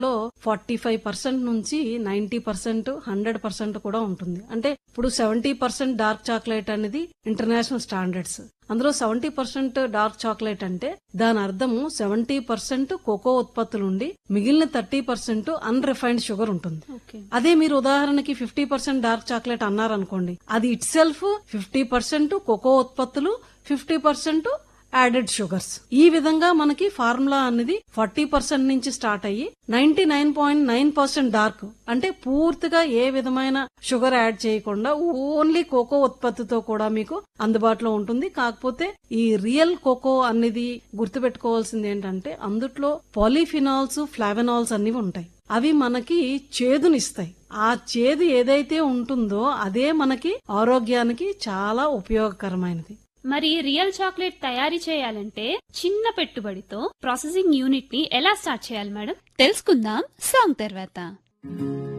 లో forty five percent నుంచి ninety percent hundred percent కూడా ఉంటుంది అంటే ఇప్పుడు సెవెంటీ పర్సెంట్ డార్క్ చాక్లెట్ అనేది ఇంటర్నేషనల్ స్టాండర్డ్స్ అందులో సెవెంటీ పర్సెంట్ డార్క్ చాక్లెట్ అంటే దాని అర్థము సెవెంటీ పర్సెంట్ కోకో ఉత్పత్తులు ఉండి మిగిలిన థర్టీ పర్సెంట్ అన్రిఫైన్డ్ షుగర్ ఉంటుంది ఓకే అదే మీరు ఉదాహరణకి ఫిఫ్టీ పర్సెంట్ డార్క్ చాక్లెట్ అన్నారనుకోండి అది itself fifty percent cocoa ఉత్పత్తులు ఫిఫ్టీ పర్సెంట్ యాడెడ్ షుగర్స్ ఈ విధంగా మనకి ఫార్ములా అనేది ఫార్టీ పర్సెంట్ నుంచి స్టార్ట్ అయ్యి ninety nine point nine percent dark అంటే పూర్తిగా ఏ విధమైన షుగర్ యాడ్ చేయకుండా ఓన్లీ కోకో ఉత్పత్తితో కూడా మీకు అందుబాటులో ఉంటుంది కాకపోతే ఈ రియల్ కోకో అనేది గుర్తుపెట్టుకోవాల్సింది ఏంటంటే అందుట్లో పాలిఫినాల్స్ ఫ్లావెనాల్స్ అన్ని ఉంటాయి అవి మనకి చేదునిస్తాయి ఆ చేదు ఏదైతే ఉంటుందో అదే మనకి ఆరోగ్యానికి చాలా ఉపయోగకరమైనది మరి రియల్ చాక్లెట్ తయారీ చేయాలంటే చిన్న పెట్టుబడితో ప్రాసెసింగ్ యూనిట్ ని ఎలా స్టార్ట్ చేయాలి మేడం తెలుసుకుందాం సాంగ్ తర్వాత